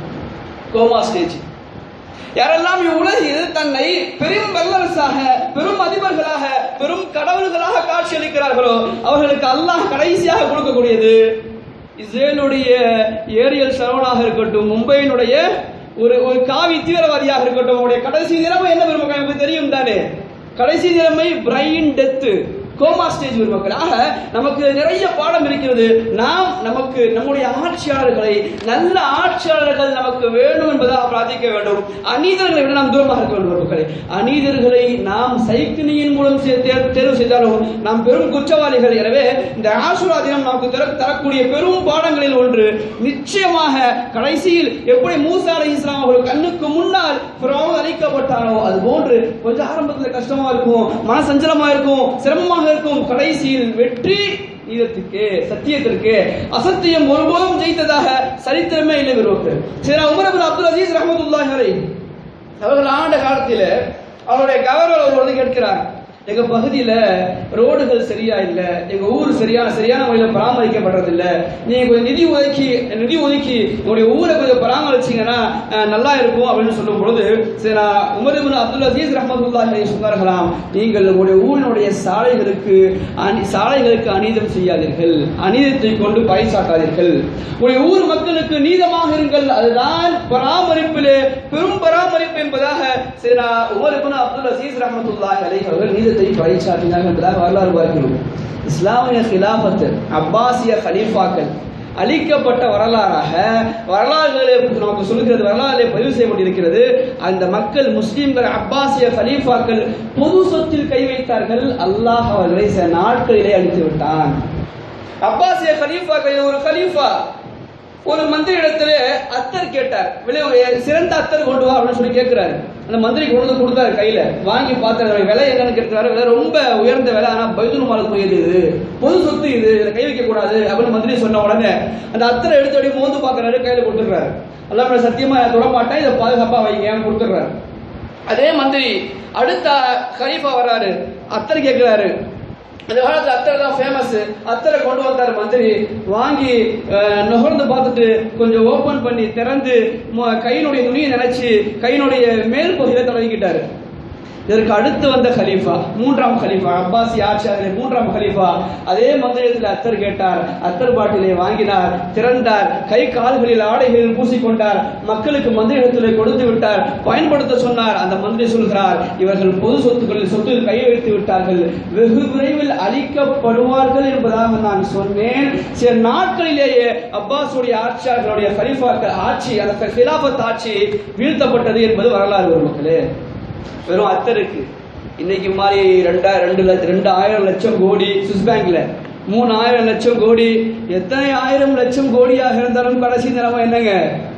கோமா ஸ்டேஜ் யாரெல்லாம் இவ்வுலகில் தன்னை பெரும் வல்லரசாக பெரும் அதிபர்களாக பெரும் கடவுள்களாக காட்சியளிக்கிறார்களோ அவர்களுக்கு அல்லாஹ் கடைசியாக கொடுக்கக்கூடியது இஸ்ரேலுடைய ஏரியல் சரவணாக இருக்கட்டும் மும்பையினுடைய ஒரு ஒரு காவி தீவிரவாதியாக இருக்கட்டும் அவருடைய கடைசி நிலைமை என்ன பெருமக்கள் நமக்கு தெரியும் தானே கடைசி நிலைமை பிரைன் டெத்து கோமா ஸ்டேஜ் பெருமக்கள் ஆக நமக்கு நிறைய பாடம் இருக்கிறது நாம் நமக்கு நம்முடைய ஆட்சியாளர்களை நல்ல ஆட்சியாளர்கள் நமக்கு வேண்டும் என்பதாக பிரார்த்திக்க வேண்டும் அநீதர்களை விட நாம் தூரமாக இருக்க வேண்டும் பெருமக்களே அநீதர்களை நாம் சைக்கிளியின் மூலம் சே- தே- தேர்வு செய்தாலும் நாம் பெரும் குற்றவாளிகள் எனவே இந்த ஆசுரா தினம் நமக்கு தர தரக்கூடிய பெரும் பாடங்களில் ஒன்று நிச்சயமாக கடைசியில் எப்படி மூசா அலை இஸ்லாம் அவர்கள் கண்ணுக்கு முன்னால் ஃபிரௌன் அழிக்கப்பட்டானோ அது போன்று கொஞ்சம் ஆரம்பத்தில் கஷ்டமா இருக்கும் மனசஞ்சலமா இருக்கும் சிரமமாக இருக்கும் கடைசியில் வெற்றி நீதத்துக்கு சத்தியத்திற்கு அசத்தியம் ஒருபோதும் ஜெயித்ததாக சரித்திரமே இல்லை விரும்புகிறேன் சரி உமர் அப்துல் அப்துல் அசீஸ் ரஹமத்துல்லாஹி அலைஹி அவர்கள் ஆண்ட காலத்தில் அவருடைய கவர்னர் ஒரு வந்து கேட்கிறார் எங்க பகுதியில ரோடுகள் சரியா இல்ல எங்க ஊர் சரியான சரியான முறையில் பராமரிக்கப்படுறது இல்ல நீங்க கொஞ்சம் நிதி ஒதுக்கி நிதி ஒதுக்கி உங்களுடைய ஊரை கொஞ்சம் பராமரிச்சீங்கன்னா அஹ், நல்லா இருக்கும் அப்படின்னு சொல்லும் பொழுது சரி நான் உமர் இப்னு அப்துல் அசீஸ் ரஹமத்துல்லாஹி அலைஹி சொன்னார்களாம் நீங்கள் உங்களுடைய ஊரினுடைய சாலைகளுக்கு அநி- சாலைகளுக்கு அநீதம் செய்யாதீர்கள் அநீதத்தை கொண்டு பறைசாட்டாதீர்கள் உங்களுடைய ஊர் மக்களுக்கு நீதமாக இருங்கள் அதுதான் பராமரிப்பிலே பெரும் பராமரிப்பு என்பதாக சேனா உமர் இப்னு அப்துல் அசீஸ் ரஹமத்துல்லாஹி அலைஹி அவர்கள் நீதத்தை பறைசாட்டினார்கள் என்பதாக வரலாறு பார்க்கிறோம் இஸ்லாமிய கிலாபத்து அப்பாசிய கலீஃபாக்கள் அழிக்கப்பட்ட வரலாறாக வரலாறுகளை நமக்கு சொல்கிறது வரலாறுகளை பதிவு செய்யப்பட்டிருக்கிறது அந்த மக்கள் முஸ்லிம்கள் அப்பாசிய கலீஃபாக்கள் பொது சொத்தில் கை வைத்தார்கள் அல்லாஹ் அவர்களை சில நாட்களிலே அழித்து விட்டான் அப்பாசிய கலீஃபாக்கள் ஒரு கலீஃபா ஒரு மந்திரி இடத்துல அத்தர் கேட்டார் விலை சிறந்த அத்தர் கொண்டு வா அப்படின்னு சொல்லி கேட்கிறாரு அந்த மந்திரி கொண்டு வந்து கொடுத்தாரு கையில வாங்கி பார்த்தாரு விலை என்னன்னு கேட்கிறாரு விலை ரொம்ப உயர்ந்த விலை ஆனா பைதுல் மாலுக்குரியது இது பொது சொத்து இது இதை கை வைக்க கூடாது அப்படின்னு மந்திரி சொன்ன உடனே அந்த அத்தரை எடுத்து அப்படியே மோந்து பார்க்கறாரு கையில கொடுத்துடுறாரு அல்லாம சத்தியமா நான் தொட மாட்டேன் இதை பாதுகாப்பா வைங்க கொடுத்துடுறாரு அதே மந்திரி அடுத்த கலீஃபா வர்றாரு அத்தர் கேட்கிறாரு அந்த காலத்துல அத்தரை தான் ஃபேமஸ் அத்தரை கொண்டு வந்தார் மந்திரி வாங்கி அஹ், நுகர்ந்து பார்த்துட்டு கொஞ்சம் ஓபன் பண்ணி திறந்து மு- கையினுடைய நுனியை நினைச்சு கையினுடைய மேல் பகுதியை தொடங்கிக்கிட்டாரு இதற்கு அடுத்து வந்த கலீஃபா மூன்றாம் கலீஃபா அப்பாசி ஆட்சியாளர் மூன்றாம் கலீஃபா அதே மந்திரத்தில் அத்தர் கேட்டார் அத்தர் பாட்டிலை வாங்கினார் திறந்தார் கை கால்களில் ஆடைகளில் பூசிக்கொண்டார் மக்களுக்கு மந்திரத்தில் கொடுத்து விட்டார் பயன்படுத்த சொன்னார் அந்த மந்திரி சொல்கிறார் இவர்கள் பொது சொத்துக்களில் சொத்தில் கை வைத்து விட்டார்கள் வெகு விரைவில் அழிக்கப்படுவார்கள் என்பதாக நான் சொன்னேன் சில நாட்களிலேயே அப்பாஸுடைய ஆட்சியாளர்களுடைய கலீஃபாக்கள் ஆட்சி அந்த கிலாபத் ஆட்சி வீழ்த்தப்பட்டது என்பது வரலாறு ஒரு மக்களே வெறும் அத்தருக்கு இன்னைக்கு மாதிரி ரெண்டாயிரம் ரெண்டு லட்சம் ரெண்டு ஆயிரம் லட்சம் கோடி சுவிஸ் பேங்க்ல மூணு ஆயிரம் லட்சம் கோடி எத்தனை ஆயிரம் லட்சம் கோடியாக இருந்தாலும் கடைசி நிலைமை என்னங்க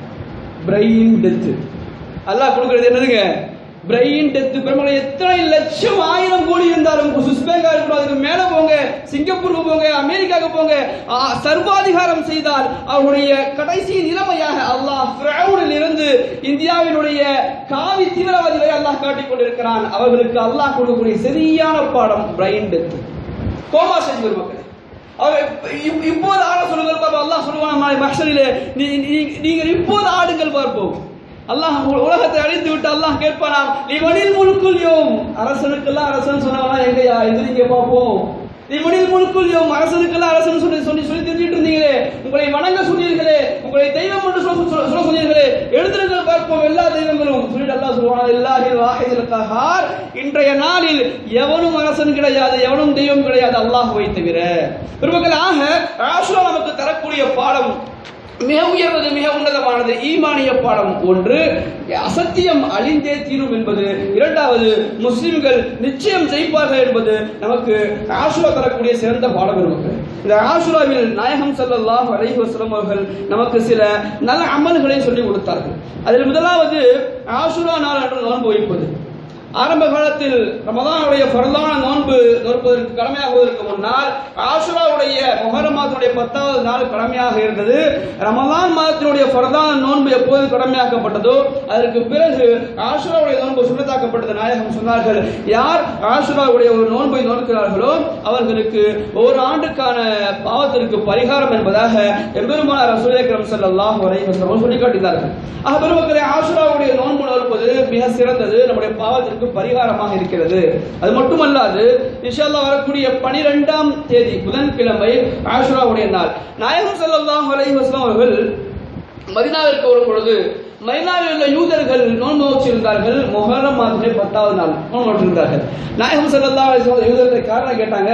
பிரெயின் டெத்து அல்லாஹ் கொடுக்கிறது என்னதுங்க பிரெயின் டெத்து பெருமளை எத்தனை லட்சம் ஆயிரம் கோடி இருந்தாலும் சுவிஸ் பேங்கா இருக்கணும் அதுக்கு மேல போங்க சிங்கப்பூருக்கு போங்க அமெரிக்காவுக்கு போங்க ஆ, சர்வாதிகாரம் செய்தால் அவருடைய கடைசி நிலைமையாக அல்லாஹ் ஃபிரௌனில் இருந்து இந்தியாவினுடைய காவி தீவிரவாதி வரை அல்லாஹ் காட்டிக் கொண்டிருக்கிறான் அவர்களுக்கு அல்லாஹ் கொடுக்கக்கூடிய சரியான பாடம் பிரெயின் டெத்து கோமா செஞ்சு மக்கள் அவர் இப்- இப்போது ஆட சொல்லுங்கள் பாப்பா அல்லாஹ் சொல்லுவான் நாளை மஹ்ஷரிலே நீ நீ- நீங்கள் இப்போது ஆடுங்கள் பார்ப்போம் அல்லாஹ் உ- உலகத்தை அழித்து விட்டு அல்லாஹ் கேட்பானாம் நீ மணில் முழுக்குள் யோம் அரசனுக்கெல்லாம் அரசன் சொன்னவனா எங்கயா எதிரிங்க பார்ப்போம் நீ மணில் முழுக்குள் யோம் அரசனுக்கெல்லாம் அரசன் சொல்லி சொல்லி சொல்லி தெரிஞ்சிட்டு இருந்தீங்களே உங்களை வணங்க சொன்னீர்களே உங்களை தெய்வம் என்று சொல்ல சொல்ல- சொல்ல சொன்னீர்களே எழுந்திருங்கள் பார்ப்போம் எல்லா தெய்வங்களும் சொல்லிட்டு அல்லாஹ் சொல்லுவான் எல்லாரில் வாஹிதில் இன்றைய நாளில் எவனும் அரசன் கிடையாது எவனும் தெய்வம் கிடையாது அல்லாஹ்வை தவிர பெருமக்கள் ஆக ஆசுரா நமக்கு தரக்கூடிய பாடம் மிக உயர்ந்தது மிக உன்னதமானது ஈமானிய பாடம் ஒன்று அசத்தியம் அழிந்தே தீரும் என்பது இரண்டாவது முஸ்லிம்கள் நிச்சயம் ஜெயிப்பார்கள் என்பது நமக்கு ஆசுரா தரக்கூடிய சிறந்த பாடம் நமக்கு இந்த ஆசுராவில் நாயகம் ஸல்லல்லாஹு அலைஹி வஸல்லம் அவர்கள் நமக்கு சில நல்ல அமல்களை சொல்லிக் கொடுத்தார்கள் அதில் முதலாவது ஆசுரா நாள் அன்று நோன்பு வைப்பது ஆரம்ப காலத்தில் ரமதானுடைய ஃபர்லான நோன்பு நோற்பதற்கு கடமையாகுவதற்கு முன்னால் ஆசுராவுடைய முஹர்ரம் மாதத்தினுடைய பத்தாவது நாள் கடமையாக இருந்தது ரமதான் மாதத்தினுடைய ஃபர்லான நோன்பு எப்போது கடமையாக்கப்பட்டதோ அதற்கு பிறகு ஆசுராவுடைய நோன்பு சுண்ணத்தாக்கப்பட்டது நாயகம் சொன்னார்கள் யார் ஆசுராவுடைய ஒரு நோன்பை நோக்கிறார்களோ அவர்களுக்கு ஒரு ஆண்டுக்கான பாவத்திற்கு பரிகாரம் என்பதாக எம்பெருமானார் ரசூல் அக்ரம் ஸல்லல்லாஹு அலைஹி வஸல்லம் சொல்லி காட்டினார்கள் ஆக பெருமக்களே ஆசுராவுடைய நோன்பு நோற்பது மிக சிறந்தது நம்முடைய பாவத்திற்கு பரிகாரமாக இருக்கிறது அது மட்டுமல்லாது இன்ஷால்லா வரக்கூடிய பனிரெண்டாம் தேதி புதன்கிழமை ஆசுராவுடைய நாள் நாயகம் ஸல்லல்லாஹு அலைஹி வஸல்லம் அவர்கள் மதினாவிற்கு வரும் பொழுது மதினாவில் உள்ள யூதர்கள் நோன்பு நோச்சிருந்தார்கள் முஹர்ரம் மாதத்திலே பத்தாவது நாள் நோன்பு நோட்டிருந்தார்கள் நாயகம் ஸல்லல்லாஹு அலைஹி வஸல்லம் யூதர்களை காரணம் கேட்டாங்க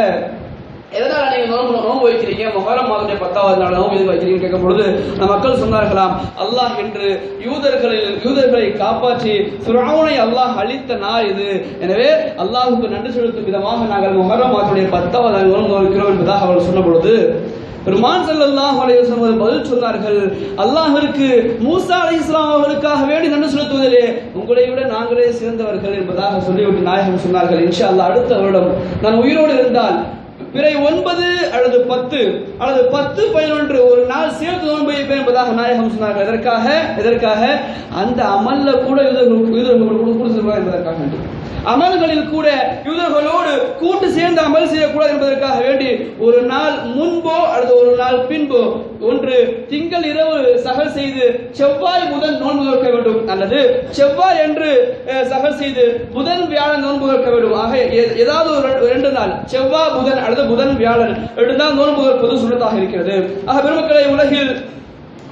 எதனால நீங்க நோன்பு நோன்பு வைக்கிறீங்க முஹர்ரம் மாதத்துடைய பத்தாவது நாள் நோன்பு எது வைக்கிறீங்க கேட்கும் பொழுது அந்த மக்கள் சொன்னார்களாம் அல்லாஹ் என்று யூதர்களில் யூதர்களை காப்பாற்றி ஃபிரௌனை அல்லாஹ் அழித்த நாள் இது எனவே அல்லாஹ்வுக்கு நன்றி செலுத்தும் விதமாக நாங்கள் முஹர்ரம் மாதத்துடைய பத்தாவது நாள் நோன்பு வைக்கிறோம் என்பதாக அவர்கள் சொன்ன பொழுது பெருமான் ஸல்லல்லாஹு அலைஹி வஸல்லம் அவர்கள் பதில் சொன்னார்கள் அல்லாஹ்விற்கு மூசா அலைஹிஸ்ஸலாம் அவர்களுக்காக வேண்டி நன்றி செலுத்துவதிலே உங்களை விட நாங்களே சிறந்தவர்கள் என்பதாக சொல்லிவிட்டு நாயகம் சொன்னார்கள் இன்ஷா அல்லாஹ் அடுத்த வருடம் நான் உயிரோடு இருந்தால் பிறை ஒன்பது அல்லது பத்து அல்லது பத்து பதினொன்று ஒரு நாள் சேர்த்து நோன்பு வைப்பேன் என்பதாக நாயகம் சொன்னார்கள் எதற்காக எதற்காக அந்த அமல்ல கூட யூதர்கள் யூதர்கள் கொடுத்திருக்கிறார் என்பதற்காக வேண்டி. அமல்களில் கூட யூதர்களோடு கூட்டு சேர்ந்து அமல் செய்யக்கூடாது என்பதற்காக வேண்டி ஒரு நாள் முன்போ அல்லது ஒரு நாள் பின்போ ஒன்று திங்கள் இரவு சகல் செய்து செவ்வாய் புதன் நோன்பு நோக்க வேண்டும் அல்லது செவ்வாய் என்று அஹ், சகல் செய்து புதன் வியாழன் நோன்பு நோக்க வேண்டும் ஆக எ- ஏதாவது ஒரு ரெண்டு- ரெண்டு நாள் செவ்வாய் புதன் அல்லது புதன் வியாழன் ரெண்டு நாள் நோன்பு நோற்பது சுண்ணத்தாக இருக்கிறது ஆக பெருமக்களை உலகில்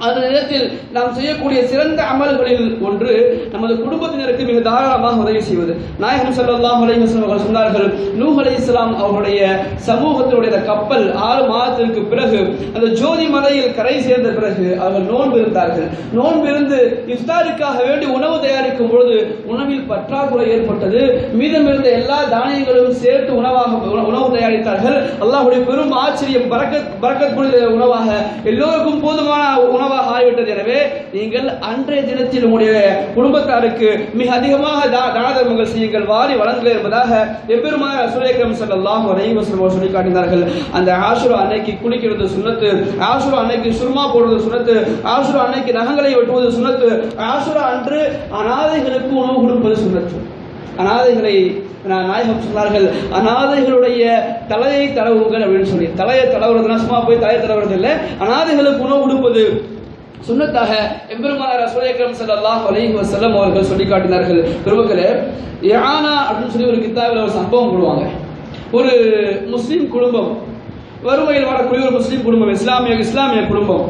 அந்த நேரத்தில் நாம் செய்யக்கூடிய சிறந்த அமல்களில் ஒன்று நமது குடும்பத்தினருக்கு மிக தாராளமாக உதவி செய்வது நாயகம் ஸல்லல்லாஹு அலைஹி வஸல்லம் அவர்கள் சொன்னார்கள் நூஹ் அலைஹிஸ்ஸலாம் அவருடைய சமூகத்தினுடைய அந்த கப்பல் ஆறு மாதத்திற்கு பிறகு அந்த ஜோதி மலையில் கரை சேர்ந்த பிறகு அவர்கள் நோன்பு இருந்தார்கள் நோன்பு இருந்து இஃப்தாருக்காக வேண்டி உணவு தயாரிக்கும் பொழுது உணவில் பற்றாக்குறை ஏற்பட்டது மீதம் இருந்த எல்லா தானியங்களும் சேர்த்து உணவாக உண- உணவு தயாரித்தார்கள் அல்லாஹ்வுடைய பெரும் ஆச்சரியம் பரக்கத் பரக்கத் புரிந்த உணவாக எல்லோருக்கும் போதுமான உணவாக ஆகிவிட்டது எனவே நீங்கள் அன்றைய தினத்தில் உங்களுடைய குடும்பத்தாருக்கு மிக அதிகமாக தா- தான தர்மங்கள் செய்யுங்கள் வாரி வழங்குங்கள் என்பதாக எம்பெருமான சுரேக்கம் ஸல்லல்லாஹு அலைஹி வஸல்லம் சொல்லி காட்டினார்கள் அந்த ஆசுரா அன்னைக்கு குளிக்கிறது சுன்னத்து ஆசுரா அன்னைக்கு சுர்மா போடுறது சுன்னத்து ஆசுரா அன்னைக்கு நகங்களை வெட்டுவது சுன்னத்து ஆசுரா அன்று அனாதைகளுக்கு உணவு கொடுப்பது சுன்னத்து அனாதைகளை நான் நாயகம் சொன்னார்கள் அனாதைகளுடைய தலையை தடவுங்கள் அப்படின்னு சொல்லி தலையை தடவுறதுனா சும்மா போய் தலையை தடவுறது இல்லை அனாதைகளுக்கு உணவு கொடுப்பது சுன்னத்தாக எம்பெருமானார் ரசூல் அக்ரம் ஸல்லல்லாஹு அலைஹி வஸல்லம் அவர்கள் சொல்லி காட்டினார்கள் பெருமக்களே யானா அப்படின்னு சொல்லி ஒரு கித்தாபில் ஒரு சம்பவம் போடுவாங்க ஒரு முஸ்லிம் குடும்பம் வறுமையில் வரக்கூடிய ஒரு முஸ்லிம் குடும்பம் இஸ்லாமிய இஸ்லாமிய குடும்பம்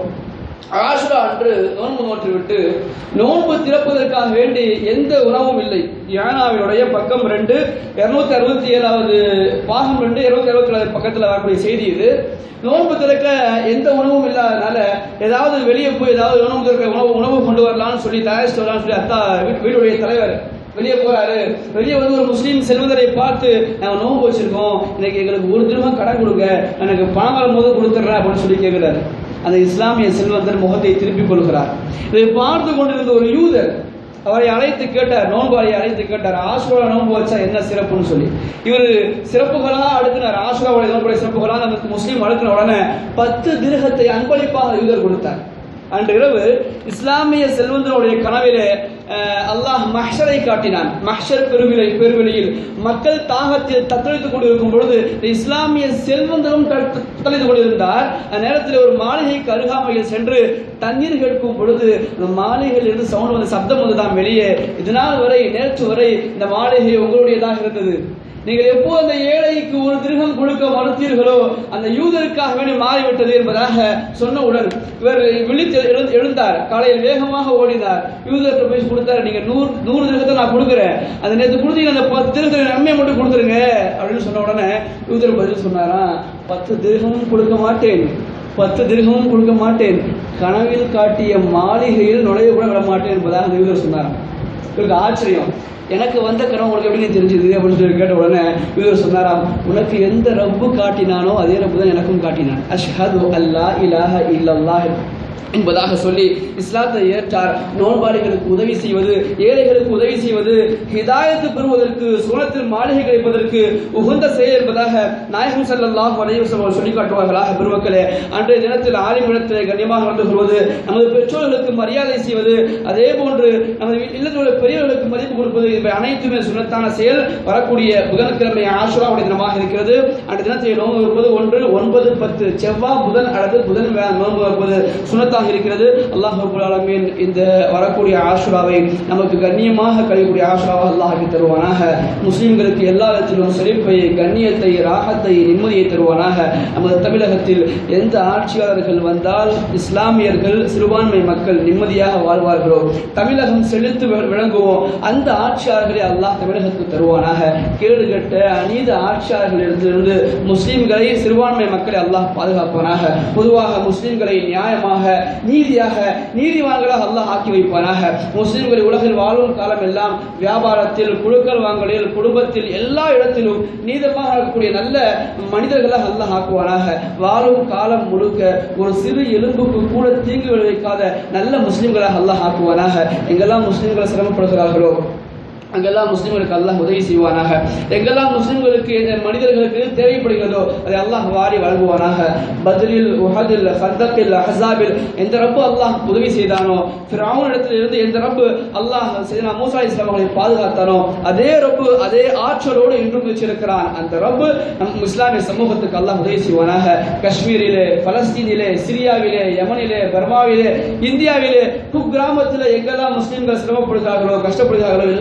ஆசுரா அன்று நோன்பு நோற்று விட்டு நோன்பு திறப்பதற்காக வேண்டி எந்த உணவும் இல்லை யானாவினுடைய பக்கம் ரெண்டு இருநூத்தி அறுபத்தி ஏழாவது பாகம் ரெண்டு இருநூத்தி அறுபத்தி ஏழாவது பக்கத்தில் வரக்கூடிய செய்தி இது நோன்பு திறக்க எந்த உணவும் இல்லாதனால ஏதாவது வெளியே போய் ஏதாவது நோன்பு திறக்க உணவு உணவு கொண்டு வரலாம்னு சொல்லி தயாரிச்சு வரலாம்னு சொல்லி அத்தா வீ- வீடுடைய தலைவர் வெளியே போறாரு வெளியே வந்து ஒரு முஸ்லீம் செல்வந்தரை பார்த்து நாங்க நோன்பு வச்சிருக்கோம் இன்னைக்கு எங்களுக்கு ஒரு திரும்ப கடன் கொடுங்க எனக்கு பணம் வரும்போது கொடுத்துட்றேன் அப்படின்னு சொல்லி கேட்கிறாரு அந்த இஸ்லாமிய செல்வந்தர் முகத்தை திருப்பிக் கொள்கிறார் இதை பார்த்து கொண்டிருந்த ஒரு யூதர் அவரை அழைத்து கேட்டார் நோன்பாரை அழைத்து கேட்டார் ஆசுரா நோன்பு வச்சா என்ன சிறப்புன்னு சொல்லி இவர் சிறப்புகளா அடுக்கினார் ஆசுராவுடைய நோன்புடைய சிறப்புகளா நமக்கு முஸ்லீம் அடுக்கின உடனே பத்து திருகத்தை அன்பளிப்பாக யூதர் கொடுத்தார் அன்று இரவு இஸ்லாமிய செல்வந்தனுடைய கனவிலே அஹ், அல்லாஹ் மஹ்ஷரை காட்டினான் மஹ்ஷர் பெருவிலை பெருவெளியில் மக்கள் தாகத்தில் தத்தளித்துக் கொண்டிருக்கும் பொழுது இந்த இஸ்லாமிய செல்வந்தரும் தத்- தத்தளித்துக் கொண்டிருந்தார் அந்த நேரத்தில் ஒரு மாளிகைக்கு அருகாமையில் சென்று தண்ணீர் கேட்கும் பொழுது அந்த மாளிகையில் இருந்து சவுண்ட் வந்து சப்தம் வந்துதான் வெளியே இதனால் வரை நேற்று வரை இந்த மாளிகை உங்களுடையதாக இருந்தது நீங்கள் எப்போ அந்த ஏழைக்கு ஒரு திருகம் கொடுக்க மறுத்தீர்களோ அந்த யூதருக்காக வேண்டி மாறிவிட்டது என்பதாக சொன்னவுடன் இவர் விழித்து எழுந்து- எழுந்தார் காலையில் வேகமாக ஓடினார் யூதர்கிட்ட போய் கொடுத்தாரு நீங்க நூறு நூறு திருகத்தை நான் கொடுக்குறேன் அந்த நேற்று கொடுத்தீங்க அந்த பத்து திருகத்தை நன்மையை மட்டும் கொடுத்துருங்க அப்படின்னு சொன்ன உடனே யூதர் பதில் சொன்னாராம் பத்து திருகமும் கொடுக்க மாட்டேன் பத்து திருகமும் கொடுக்க மாட்டேன் கனவில் காட்டிய மாளிகையில் நுழைய கூட விட மாட்டேன் என்பதாக அந்த யூதர் சொன்னாராம் இவருக்கு ஆச்சரியம் எனக்கு வந்த கனவு உங்களுக்கு எப்படி தெரிஞ்சது அப்படின்னு சொல்லி கேட்ட உடனே இவர் சொன்னாராம் உனக்கு எந்த ரப்பு காட்டினானோ அதே ரப்பு தான் எனக்கும் காட்டினான் அஷ்ஹது அல்லா இலாஹ இல்லல்லாஹ் என்பதாக சொல்லி இஸ்லாத்தை ஏற்றார் நோன்பாளிகளுக்கு உதவி செய்வது ஏழைகளுக்கு உதவி செய்வது ஹிதாயத்து பெறுவதற்கு சுனத்தில் மாளிகை கிடைப்பதற்கு உகந்த செயல் என்பதாக நாயகம் ஸல்லல்லாஹு அலைஹி வஸல்லம் அவர்கள் சொல்லி காட்டுவார்களாக பெருமக்களே அன்றைய தினத்தில் ஆலிமிடத்திலே கண்ணியமாக நடந்து கொள்வது நமது பெற்றோர்களுக்கு மரியாதை செய்வது அதே போன்று நமது வீ- இல்லத்தில் உள்ள பெரியவர்களுக்கு மதிப்பு கொடுப்பது இவை அனைத்துமே சுனத்தான செயல் வரக்கூடிய புதன்கிழமை ஆசுராவுடைய தினமாக இருக்கிறது அந்த தினத்தை நோன்பு இருப்பது ஒன்று ஒன்பது பத்து செவ்வாய் புதன் அல்லது புதன் வே- நோன்பு இருப்பது சுனத்தாக இருக்கிறது அல்லாஹ் ரப்பல் ஆலமீன் இந்த வரக்கூடிய ஆசுராவை நமக்கு கண்ணியமாக கழியக்கூடிய ஆசுராவாக அல்லாஹ் ஆக்கி தருவானாக முஸ்லிம்களுக்கு எல்லா விதத்திலும் செழிப்பை கண்ணியத்தை ராகத்தை நிம்மதியை தருவானாக நமது தமிழகத்தில் எந்த ஆட்சியாளர்கள் வந்தால் இஸ்லாமியர்கள் சிறுபான்மை மக்கள் நிம்மதியாக வாழ்வார்களோ தமிழகம் செழித்து வி- விளங்குவோம் அந்த ஆட்சியாளர்களை அல்லாஹ் தமிழகத்துக்கு தருவானாக கேடு கட்ட அநீத ஆட்சியாளர்களிடத்திலிருந்து முஸ்லிம்களை சிறுபான்மை மக்களை அல்லாஹ் பாதுகாப்பானாக பொதுவாக முஸ்லிம்களை நியாயமாக நீதியாக நீதிவான்களாக அல்லாஹ் ஆக்கி வைப்பானாக முஸ்லிம்களை உலகில் வாழும் காலம் எல்லாம் வியாபாரத்தில் குழுக்கள் வாங்கலில் குடும்பத்தில் எல்லா இடத்திலும் நீதமாக இருக்கக்கூடிய நல்ல மனிதர்களாக அல்லாஹ் ஆக்குவானாக வாழும் காலம் முழுக்க ஒரு சிறு எலும்புக்கு கூட தீங்கு விளைவிக்காத நல்ல முஸ்லிம்களாக அல்லாஹ் ஆக்குவானாக எங்கெல்லாம் முஸ்லிம்கள் சிரமப்படுகிறார்களோ அங்கெல்லாம் முஸ்லிம்களுக்கு அல்லாஹ் உதவி செய்வானாக எங்கெல்லாம் முஸ்லிம்களுக்கு இந்த மனிதர்களுக்கு தேவைப்படுகிறதோ அதை அல்லாஹ் வாரி வழங்குவானாக பத்ரில் உஹதில் ஃபர்தக்கில் அஹஸாபில் எந்த ரப்பு அல்லாஹ் உதவி செய்தானோ ஃபிரௌன் இடத்துல இருந்து எந்த ரப்பு அல்லாஹ் செய்தனா மூசா இஸ்லாம் அவர்களை பாதுகாத்தானோ அதே ரப்பு அதே ஆற்றலோடு இன்றும் வச்சிருக்கிறான் அந்த ரப்பு நம் இஸ்லாமிய சமூகத்துக்கு அல்லாஹ் உதவி செய்வானாக காஷ்மீரிலே பலஸ்தீனிலே சிரியாவிலே யமனிலே பர்மாவிலே இந்தியாவிலே குக்கிராமத்தில் எங்கெல்லாம் முஸ்லிம்கள் சிரமப்படுகிறார்களோ கஷ்டப்படுகிறார்களோ எல்லோருக்கும்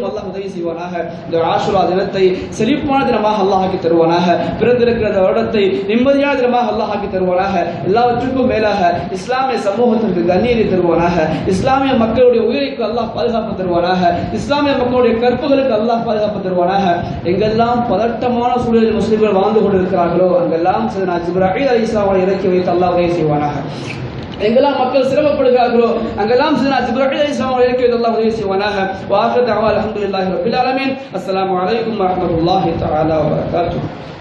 அல்லாஹ் உதவி செய்வானாக இந்த ஆஷுரா தினத்தை செழிப்பான தினமாக அல்லாஹ் ஆக்கி தருவானாக பிறந்திருக்கிற இந்த வருடத்தை நிம்மதியான தினமாக அல்லாஹ் ஆக்கி தருவானாக எல்லாவற்றுக்கும் மேலாக இஸ்லாமிய சமூகத்திற்கு கண்ணியத்தை தருவானாக இஸ்லாமிய மக்களுடைய உயிருக்கு அல்லாஹ் பாதுகாப்பு தருவானாக இஸ்லாமிய மக்களுடைய கற்புகளுக்கு அல்லாஹ் பாதுகாப்பு தருவானாக எங்கெல்லாம் பதட்டமான சூழலில் முஸ்லிம்கள் வாழ்ந்து கொண்டிருக்கிறார்களோ அங்கெல்லாம் நான் ஜிப்ராஹில் அலி இஸ்லாமை இறக்கி வைத்து அல்லாஹ் உதவி செய்வானாக எங்கெல்லாம் மக்கள் சிரமப்படுகிறார்களோ அங்கெல்லாம் சிதனா ஜிப்ராஹில் அலி இஸ்லாம் இறக்கி வைத்து அல்லாஹ் உதவி செய்வானாக வாஹர் தஅவா அல்ஹம்துலில்லாஹி ரப்பில் ஆலமீன் அஸ்ஸலாமு அலைக்கும் வரஹ்மத்துல்லாஹி தஆலா வபரகாத்துஹு